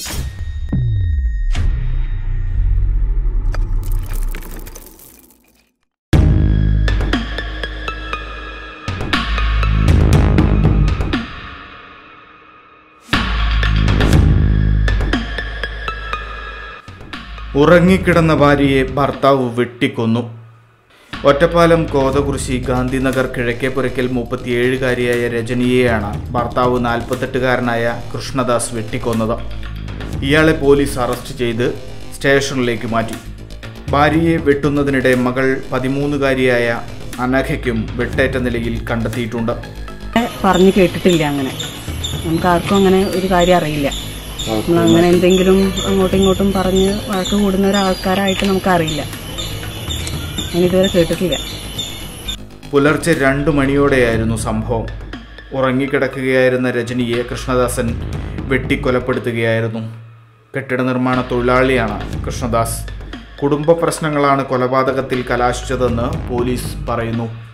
ഉറങ്ങിക്കിടന്ന ഭാര്യയെ ഭർത്താവ് വെട്ടിക്കൊന്നു ഒറ്റപ്പാലം കോതകുറിശി ഗാന്ധിനഗർ കിഴക്കേപ്പുരയ്ക്കൽ മുപ്പത്തിയേഴുകാരിയായ രജനിയെയാണ് ഭർത്താവ് നാൽപ്പത്തെട്ടുകാരനായ കൃഷ്ണദാസ് വെട്ടിക്കൊന്നത് ഇയാളെ പോലീസ് അറസ്റ്റ് ചെയ്ത് സ്റ്റേഷനിലേക്ക് മാറ്റി ഭാര്യയെ വെട്ടുന്നതിനിടെ മകൾ പതിമൂന്നുകാരിയായ അനഘയ്ക്കും വെട്ടേറ്റ നിലയിൽ കണ്ടെത്തിയിട്ടുണ്ട് പറഞ്ഞു കേട്ടിട്ടില്ല അങ്ങനെ നമുക്ക് ആർക്കും അങ്ങനെ ഒരു കാര്യം അറിയില്ല നമ്മൾ അങ്ങനെ എന്തെങ്കിലും അങ്ങോട്ടും ഇങ്ങോട്ടും പറഞ്ഞ് വഴക്ക് കൂടുന്ന ഒരാൾക്കാരായിട്ട് നമുക്കറിയില്ല ഞാൻ ഇതുവരെ കേട്ടിട്ടില്ല പുലർച്ചെ രണ്ടു മണിയോടെയായിരുന്നു സംഭവം ഉറങ്ങിക്കിടക്കുകയായിരുന്ന രജനിയെ കൃഷ്ണദാസൻ വെട്ടിക്കൊലപ്പെടുത്തുകയായിരുന്നു കെട്ടിട നിർമ്മാണ തൊഴിലാളിയാണ് കൃഷ്ണദാസ് കുടുംബ പ്രശ്നങ്ങളാണ് കൊലപാതകത്തിൽ കലാശിച്ചതെന്ന് പോലീസ് പറയുന്നു